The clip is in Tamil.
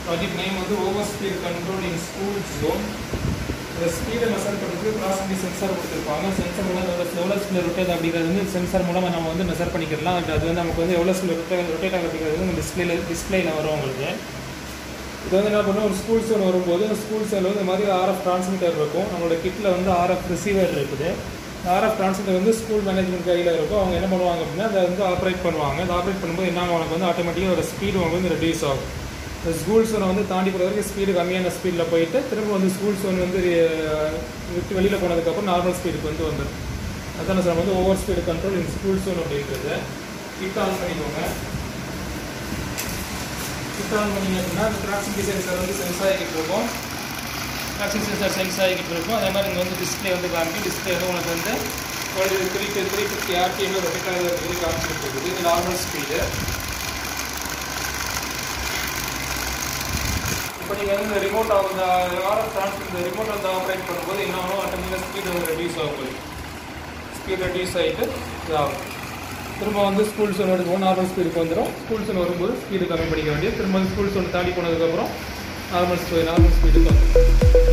ப்ராஜெக்ட் நேம் வந்து over speed control in school zone இந்த ஸ்பீடை மெஷர் பண்ணுறதுக்கு ப்ராசஸி சென்சார் கொடுத்துருப்பாங்க சென்சார் மூலம் எவ்வளோ எவ்வளோ ஸ்பீட் ரொட்டேட் அப்படிங்கிறது வந்து சென்சார் மூலமாக நம்ம வந்து மெஷர் பண்ணிக்கலாம் அது அது வந்து நமக்கு வந்து எவ்வளோ ஸ்பீட் ரொட்டேட் ரொட்டேட் ஆகுது அப்படிங்கிறது வந்து டிஸ்பிளேல டிஸ்பிளேல வரும் உங்களுக்கு இது வந்து என்ன பண்ணும் ஒரு ஸ்கூல் சோன் வரும்போது அந்த ஸ்கூல் சோனில் வந்து இந்த மாதிரி ஆர்எஃப் டிரான்ஸ்மிட்டர் இருக்கும் நம்மளோட கிட்டில் வந்து ஆர்எஃப் ரிசீவர் இருக்குது ஆர்எஃப் டிரான்ஸ்மிட்டர் வந்து ஸ்கூல் மேனேஜ்மெண்ட் கையில் இருக்கும் அவங்க என்ன பண்ணுவாங்க அப்படின்னா அதை வந்து ஆப்ரேட் பண்ணுவாங்க அதை ஆப்ரேட் பண்ணும்போது என்ன ஆகும் உனக்கு வந்து ஆட்டோமேட்டிக்காக ஒரு ஸ்பீடு உங்களுக்கு வந்து ரெடியூஸ் ஆகும் இந்த ஸ்கூல் சோனை வந்து தாண்டி போகிற வரைக்கும் ஸ்பீடு கம்மியான ஸ்பீடில் போயிட்டு திரும்ப வந்து ஸ்கூல் சோன் வந்து அஹ், விட்டு வெளியில் போனதுக்கப்புறம் நார்மல் ஸ்பீடுக்கு வந்து வந்துடும் அதான் சார் வந்து over speed control in school zone அப்படின்றது கிட்ட ஆன் பண்ணிக்கோங்க கிட்ட ஆன் பண்ணிங்க அப்படின்னா அந்த ப்ராக்சிமிட்டி சென்சார் வந்து சென்ஸ் ஆகிக்கிட்டு இருக்கும் ப்ராக்சிமிட்டி சென்சார் சென்ஸ் ஆகிக்கிட்டு இருக்கும் அதே மாதிரி இங்கே வந்து டிஸ்பிளே வந்து காமிக்கும் டிஸ்பிளே வந்து உங்களுக்கு வந்து ஒரு three three fifty RTM rotate ஆகிற சொல்லி காமிச்சிட்டு இருக்குது இது நார்மல் ஸ்பீடு இப்போ நீங்கள் வந்து இந்த ரிமோட் அந்த ஆர்எஃப் ட்ரான்ஸ்ஃபர் இந்த ரிமோட் வந்து ஆப்ரேட் பண்ணும்போது என்ன ஆகும் ஆட்டோமேட்டிக்காக ஸ்பீடு வந்து ரெடியூஸ் ஆகும் ஸ்பீட் ரெடியூஸ் ஆகிட்டு இதாகும் திரும்ப வந்து ஸ்கூல் சோன் எடுக்கும்போது நார்மல் ஸ்பீடுக்கு வந்துடும் ஸ்கூல் சோன் வரும்போது ஸ்பீடு கம்மி பண்ணிக்க வேண்டியது திரும்ப ஸ்கூல் சோன் தாண்டி போனதுக்கப்புறம் நார்மல் ஸ்பீடு நார்மல் ஸ்பீடுக்கு வந்துடும்